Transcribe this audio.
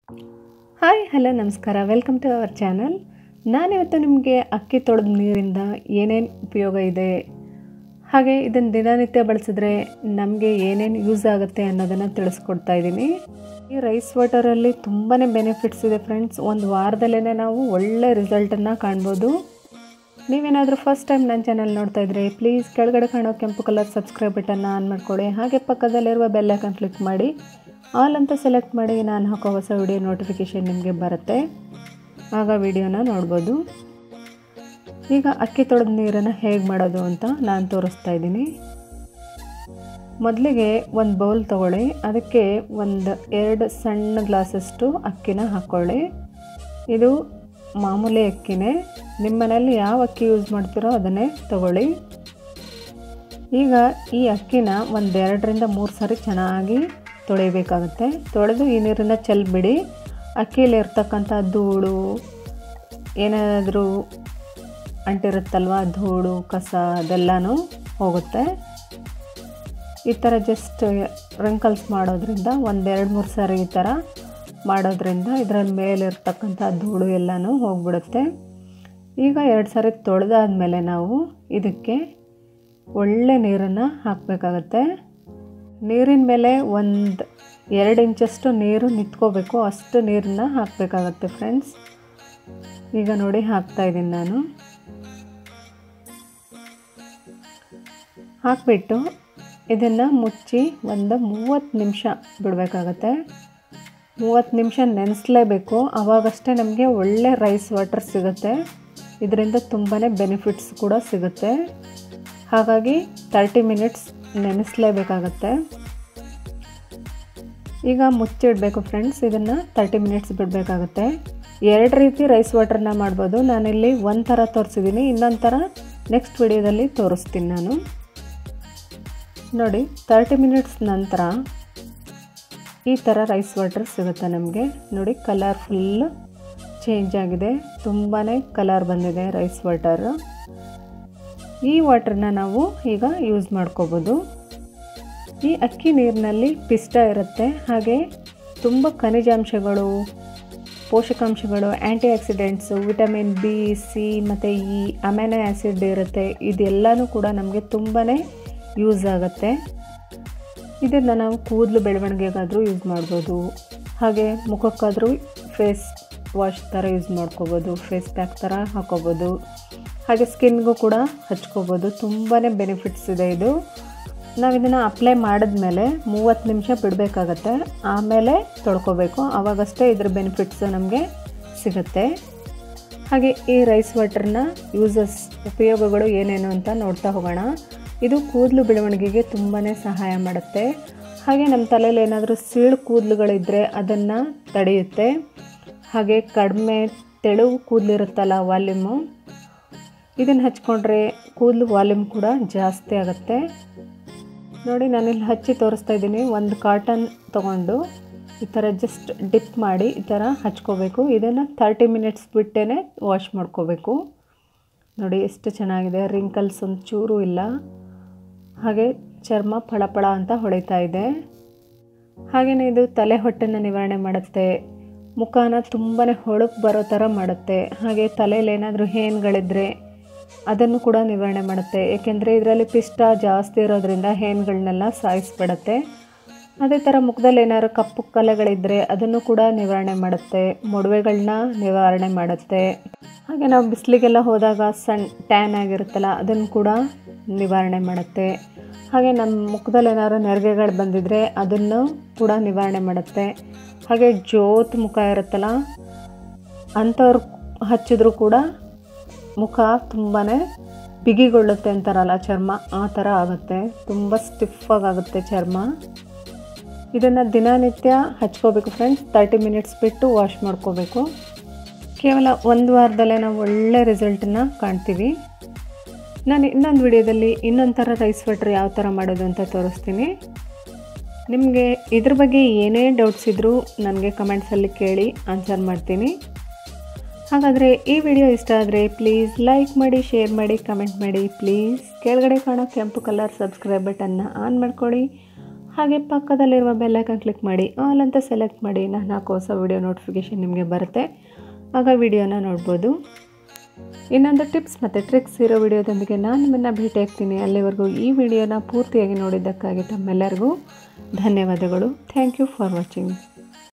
hi hello ನಮಸ್ಕಾರ welcome to our channel ನಾನಿವತ್ತು ನಿಮಗೆ ಅಕ್ಕಿ ತೊಳೆದ ನೀರಿಂದ ಏನೇನು ಉಪಯೋಗ ಇದೆ ಹಾಗೆ ಇದನ್ನು ದಿನನಿತ್ಯ ಬಳಸಿದ್ರೆ ನಮಗೆ ಏನೇನು ಯೂಸ್ ಆಗುತ್ತೆ ಅನ್ನೋದನ್ನು ತಿಳಿಸ್ಕೊಡ್ತಾ ಇದ್ದೀನಿ ಈ ರೈಸ್ ವಾಟರಲ್ಲಿ ತುಂಬಾ ಬೆನಿಫಿಟ್ಸ್ ಇದೆ ಫ್ರೆಂಡ್ಸ್ ಒಂದು ವಾರದಲ್ಲೇ ನಾವು ಒಳ್ಳೆ ರಿಸಲ್ಟನ್ನು ಕಾಣ್ಬೋದು ನೀವೇನಾದರೂ ಫಸ್ಟ್ ಟೈಮ್ ನನ್ನ ಚಾನಲ್ ನೋಡ್ತಾ ಇದ್ರೆ ಪ್ಲೀಸ್ ಕೆಳಗಡೆ ಕಾಣೋ ಕೆಂಪು ಕಲರ್ ಸಬ್ಸ್ಕ್ರೈಬ್ ಬಟನ್ನ ಆನ್ ಮಾಡ್ಕೊಳ್ಳಿ ಹಾಗೆ ಪಕ್ಕದಲ್ಲಿರುವ ಬೆಲ್ ಐಕನ್ ಕ್ಲಿಕ್ ಮಾಡಿ ಆಲ್ ಅಂತ ಸೆಲೆಕ್ಟ್ ಮಾಡಿ ನಾನು ಹಾಕೋ ಹೊಸ ವಿಡಿಯೋ ನೋಟಿಫಿಕೇಷನ್ ನಿಮಗೆ ಬರುತ್ತೆ ಆಗ ವಿಡಿಯೋನ ನೋಡ್ಬೋದು ಈಗ ಅಕ್ಕಿ ತೊಳೆದ ನೀರನ್ನು ಹೇಗೆ ಮಾಡೋದು ಅಂತ ನಾನು ತೋರಿಸ್ತಾ ಇದ್ದೀನಿ ಮೊದಲಿಗೆ ಒಂದು ಬೌಲ್ ತೊಗೊಳ್ಳಿ ಅದಕ್ಕೆ ಒಂದು ಎರಡು ಸಣ್ಣ ಗ್ಲಾಸಷ್ಟು ಅಕ್ಕಿನ ಹಾಕ್ಕೊಳ್ಳಿ ಇದು ಮಾಮೂಲಿ ಅಕ್ಕಿನೇ ನಿಮ್ಮ ಮನೆಯಲ್ಲಿ ಯಾವ ಅಕ್ಕಿ ಯೂಸ್ ಮಾಡ್ತೀರೋ ಅದನ್ನೇ ತಗೊಳ್ಳಿ ಈಗ ಈ ಅಕ್ಕಿನ ಒಂದೆರಡರಿಂದ ಮೂರು ಸಾರಿ ಚೆನ್ನಾಗಿ ತೊಳಿಬೇಕಾಗುತ್ತೆ ತೊಳೆದು ಈ ನೀರನ್ನು ಚೆಲ್ಬಿಡಿ ಅಕ್ಕಿಯಲ್ಲಿ ಇರ್ತಕ್ಕಂಥ ಧೂಳು ಏನಾದರೂ ಅಂಟಿರುತ್ತಲ್ವ ಧೂಳು ಕಸ ಅದೆಲ್ಲನೂ ಹೋಗುತ್ತೆ ಈ ಥರ ಜಸ್ಟ್ ರಿಂಕಲ್ಸ್ ಮಾಡೋದ್ರಿಂದ ಒಂದೆರಡು ಮೂರು ಸಾರಿ ಈ ಥರ ಮಾಡೋದ್ರಿಂದ ಇದರ ಮೇಲಿರ್ತಕ್ಕಂಥ ಧೂಳು ಎಲ್ಲನೂ ಹೋಗ್ಬಿಡುತ್ತೆ ಈಗ ಎರಡು ಸಾರಿ ತೊಳೆದಾದ್ಮೇಲೆ ನಾವು ಇದಕ್ಕೆ ಒಳ್ಳೆ ನೀರನ್ನು ಹಾಕಬೇಕಾಗತ್ತೆ ನೀರಿನ ಮೇಲೆ ಒಂದು ಎರಡು ಇಂಚಷ್ಟು ನೀರು ನಿಂತ್ಕೋಬೇಕು ಅಷ್ಟು ನೀರನ್ನ ಹಾಕಬೇಕಾಗತ್ತೆ ಫ್ರೆಂಡ್ಸ್ ಈಗ ನೋಡಿ ಹಾಕ್ತಾಯಿದ್ದೀನಿ ನಾನು ಹಾಕಿಬಿಟ್ಟು ಇದನ್ನು ಮುಚ್ಚಿ ಒಂದು ಮೂವತ್ತು ನಿಮಿಷ ಬಿಡಬೇಕಾಗತ್ತೆ ಮೂವತ್ತು ನಿಮಿಷ ನೆನೆಸಲೇಬೇಕು ಆವಾಗಷ್ಟೇ ನಮಗೆ ಒಳ್ಳೆ ರೈಸ್ ವಾಟರ್ ಸಿಗುತ್ತೆ ಇದರಿಂದ ತುಂಬಾ ಬೆನಿಫಿಟ್ಸ್ ಕೂಡ ಸಿಗುತ್ತೆ ಹಾಗಾಗಿ ತರ್ಟಿ ಮಿನಿಟ್ಸ್ ನೆನೆಸಲೇಬೇಕಾಗತ್ತೆ ಈಗ ಮುಚ್ಚಿಡಬೇಕು ಫ್ರೆಂಡ್ಸ್ ಇದನ್ನು ತರ್ಟಿ ಮಿನಿಟ್ಸ್ ಬಿಡಬೇಕಾಗತ್ತೆ ಎರಡು ರೀತಿ ರೈಸ್ ವಾಟರ್ನ ಮಾಡ್ಬೋದು ನಾನಿಲ್ಲಿ ಒಂದು ಥರ ತೋರಿಸಿದ್ದೀನಿ ಇನ್ನೊಂದು ಥರ ನೆಕ್ಸ್ಟ್ ವಿಡಿಯೋದಲ್ಲಿ ತೋರಿಸ್ತೀನಿ ನಾನು ನೋಡಿ ತರ್ಟಿ ಮಿನಿಟ್ಸ್ ನಂತರ ಈ ಥರ ರೈಸ್ ವಾಟರ್ ಸಿಗುತ್ತೆ ನಮಗೆ ನೋಡಿ ಕಲರ್ ಫುಲ್ ಚೇಂಜ್ ಆಗಿದೆ ತುಂಬಾ ಕಲರ್ ಬಂದಿದೆ ರೈಸ್ ವಾಟರ್ ಈ ವಾಟರ್ನ ನಾವು ಈಗ ಯೂಸ್ ಮಾಡ್ಕೋಬೋದು ಈ ಅಕ್ಕಿ ನೀರಿನಲ್ಲಿ ಪಿಷ್ಟ ಇರುತ್ತೆ ಹಾಗೆ ತುಂಬ ಖನಿಜಾಂಶಗಳು ಪೋಷಕಾಂಶಗಳು antioxidants vitamin B C ಮತ್ತು ಈ ಅಮೆನೋ ಆ್ಯಸಿಡ್ ಇರುತ್ತೆ ಇದೆಲ್ಲನೂ ಕೂಡ ನಮಗೆ ತುಂಬಾ ಯೂಸ್ ಆಗುತ್ತೆ ಇದನ್ನು ನಾವು ಕೂದಲು ಬೆಳವಣಿಗೆಗಾದರೂ ಯೂಸ್ ಮಾಡ್ಬೋದು ಹಾಗೆ ಮುಖಕ್ಕಾದರೂ ಫೇಸ್ ವಾಶ್ ಥರ ಯೂಸ್ ಮಾಡ್ಕೋಬೋದು ಫೇಸ್ ಪ್ಯಾಕ್ ಥರ ಹಾಕೋಬೋದು ಹಾಗೆ ಸ್ಕಿನ್ಗೂ ಕೂಡ ಹಚ್ಕೋಬೋದು ತುಂಬಾ ಬೆನಿಫಿಟ್ಸ್ ಇದೆ ಇದು ನಾವು ಇದನ್ನು ಅಪ್ಲೈ ಮಾಡಿದ್ಮೇಲೆ ಮೂವತ್ತು ನಿಮಿಷ ಬಿಡಬೇಕಾಗತ್ತೆ ಆಮೇಲೆ ತೊಳ್ಕೊಬೇಕು ಆವಾಗಷ್ಟೇ ಇದ್ರ ಬೆನಿಫಿಟ್ಸ್ ನಮಗೆ ಸಿಗುತ್ತೆ ಹಾಗೆ ಈ ರೈಸ್ ವಾಟರ್ನ ಯೂಸಸ್ ಉಪಯೋಗಗಳು ಏನೇನು ಅಂತ ನೋಡ್ತಾ ಹೋಗೋಣ ಇದು ಕೂದಲು ಬೆಳವಣಿಗೆಗೆ ತುಂಬಾ ಸಹಾಯ ಮಾಡುತ್ತೆ ಹಾಗೆ ನಮ್ಮ ತಲೆಯಲ್ಲಿ ಏನಾದರೂ ಸೀಳು ಕೂದಲುಗಳಿದ್ದರೆ ಅದನ್ನು ತಡೆಯುತ್ತೆ ಹಾಗೆ ಕಡಿಮೆ ತೆಳು ಕೂದಲಿರುತ್ತಲ್ಲ ವಾಲ್ಯೂಮು ಇದನ್ನು ಹಚ್ಕೊಂಡ್ರೆ ಕೂದಲು ವಾಲ್ಯೂಮ್ ಕೂಡ ಜಾಸ್ತಿ ಆಗುತ್ತೆ ನೋಡಿ ನಾನಿಲ್ಲಿ ಹಚ್ಚಿ ತೋರಿಸ್ತಾ ಇದ್ದೀನಿ ಒಂದು ಕಾಟನ್ ತೊಗೊಂಡು ಈ ಥರ ಜಸ್ಟ್ ಡಿಪ್ ಮಾಡಿ ಈ ಥರ ಹಚ್ಕೋಬೇಕು ಇದನ್ನು ತರ್ಟಿ ಮಿನಿಟ್ಸ್ ಬಿಟ್ಟೇ ವಾಶ್ ಮಾಡ್ಕೋಬೇಕು ನೋಡಿ ಎಷ್ಟು ಚೆನ್ನಾಗಿದೆ ರಿಂಕಲ್ಸ್ ಒಂದು ಚೂರು ಇಲ್ಲ ಹಾಗೆ ಚರ್ಮ ಫಳಫಳ ಅಂತ ಹೊಳಿತಾ ಇದೆ ಹಾಗೆಯೇ ಇದು ತಲೆ ಹೊಟ್ಟೆನ ನಿವಾರಣೆ ಮಾಡುತ್ತೆ ಮುಖನ ತುಂಬಾ ಹೊಳಪು ಬರೋ ಥರ ಮಾಡುತ್ತೆ ಹಾಗೆ ತಲೆಯಲ್ಲಿ ಏನಾದರೂ ಹೇನ್ಗಳಿದ್ರೆ ಅದನ್ನು ಕೂಡ ನಿವಾರಣೆ ಮಾಡುತ್ತೆ ಏಕೆಂದರೆ ಇದರಲ್ಲಿ ಪಿಷ್ಟ ಜಾಸ್ತಿ ಇರೋದ್ರಿಂದ ಹೇನ್ಗಳನ್ನೆಲ್ಲ ಸಾಯಿಸ್ಬಿಡುತ್ತೆ ಅದೇ ಥರ ಮುಖದಲ್ಲಿ ಏನಾದ್ರು ಕಪ್ಪು ಕಲೆಗಳಿದ್ದರೆ ಅದನ್ನು ಕೂಡ ನಿವಾರಣೆ ಮಾಡುತ್ತೆ ಮೊಡವೆಗಳನ್ನ ನಿವಾರಣೆ ಮಾಡುತ್ತೆ ಹಾಗೆ ನಾವು ಬಿಸಿಲಿಗೆಲ್ಲ ಹೋದಾಗ ಸಣ್ಣ ಟ್ಯಾನ್ ಆಗಿರುತ್ತಲ್ಲ ಅದನ್ನು ಕೂಡ ನಿವಾರಣೆ ಮಾಡುತ್ತೆ ಹಾಗೆ ನಮ್ಮ ಮುಖದಲ್ಲಿ ಏನಾದ್ರು ನೆರಿಗೆಗಳು ಬಂದಿದ್ದರೆ ಅದನ್ನು ಕೂಡ ನಿವಾರಣೆ ಮಾಡುತ್ತೆ ಹಾಗೆ ಜೋತ್ ಮುಖ ಇರುತ್ತಲ್ಲ ಅಂಥವ್ರು ಹಚ್ಚಿದ್ರೂ ಕೂಡ ಮುಖ ತುಂಬಾ ಬಿಗಿಗೊಳ್ಳುತ್ತೆ ಅಂತಾರಲ್ಲ ಚರ್ಮ ಆ ಥರ ಆಗುತ್ತೆ ತುಂಬ ಸ್ಟಿಫಾಗುತ್ತೆ ಚರ್ಮ ಇದನ್ನು ದಿನನಿತ್ಯ ಹಚ್ಕೋಬೇಕು ಫ್ರೆಂಡ್ಸ್ ತರ್ಟಿ ಮಿನಿಟ್ಸ್ ಬಿಟ್ಟು ವಾಶ್ ಮಾಡ್ಕೋಬೇಕು ಕೇವಲ ಒಂದು ವಾರದಲ್ಲೇ ನಾವು ಒಳ್ಳೆ ರಿಸಲ್ಟನ್ನ ಕಾಣ್ತೀವಿ ನಾನು ಇನ್ನೊಂದು ವಿಡಿಯೋದಲ್ಲಿ ಇನ್ನೊಂದು ಥರ ರೈಸ್ ವಾಟರ್ ಯಾವ ಥರ ಮಾಡೋದು ಅಂತ ತೋರಿಸ್ತೀನಿ ನಿಮಗೆ ಇದ್ರ ಬಗ್ಗೆ ಏನೇ ಡೌಟ್ಸ್ ಇದ್ದರೂ ನನಗೆ ಕಮೆಂಟ್ಸಲ್ಲಿ ಕೇಳಿ ಆನ್ಸರ್ ಮಾಡ್ತೀನಿ ಹಾಗಾದರೆ ಈ ವಿಡಿಯೋ ಇಷ್ಟ ಆದರೆ ಪ್ಲೀಸ್ ಲೈಕ್ ಮಾಡಿ ಶೇರ್ ಮಾಡಿ ಕಮೆಂಟ್ ಮಾಡಿ ಪ್ಲೀಸ್ ಕೆಳಗಡೆ ಕಾಣೋ ಕೆಂಪು ಕಲರ್ ಸಬ್ಸ್ಕ್ರೈಬ್ ಬಟನ್ನ ಆನ್ ಮಾಡ್ಕೊಳ್ಳಿ ಹಾಗೆ ಪಕ್ಕದಲ್ಲಿರುವ ಬೆಲ್ಲೈಕನ್ ಕ್ಲಿಕ್ ಮಾಡಿ ಆಲ್ ಅಂತ ಸೆಲೆಕ್ಟ್ ಮಾಡಿ ನಾನು ಹಾಕೋ ಹೊಸ ವಿಡಿಯೋ ನೋಟಿಫಿಕೇಷನ್ ನಿಮಗೆ ಬರುತ್ತೆ ಆಗ ವಿಡಿಯೋನ ನೋಡ್ಬೋದು ಇನ್ನೊಂದು ಟಿಪ್ಸ್ ಮತ್ತು ಟ್ರಿಕ್ಸ್ ಇರೋ ವಿಡಿಯೋದೊಂದಿಗೆ ನಾನು ನಿಮ್ಮನ್ನು ಭೇಟಿ ಆಗ್ತೀನಿ ಅಲ್ಲಿವರೆಗೂ ಈ ವಿಡಿಯೋನ ಪೂರ್ತಿಯಾಗಿ ನೋಡಿದ್ದಕ್ಕಾಗಿ ತಮ್ಮೆಲ್ಲರಿಗೂ ಧನ್ಯವಾದಗಳು ಥ್ಯಾಂಕ್ ಯು ಫಾರ್ ವಾಚಿಂಗ್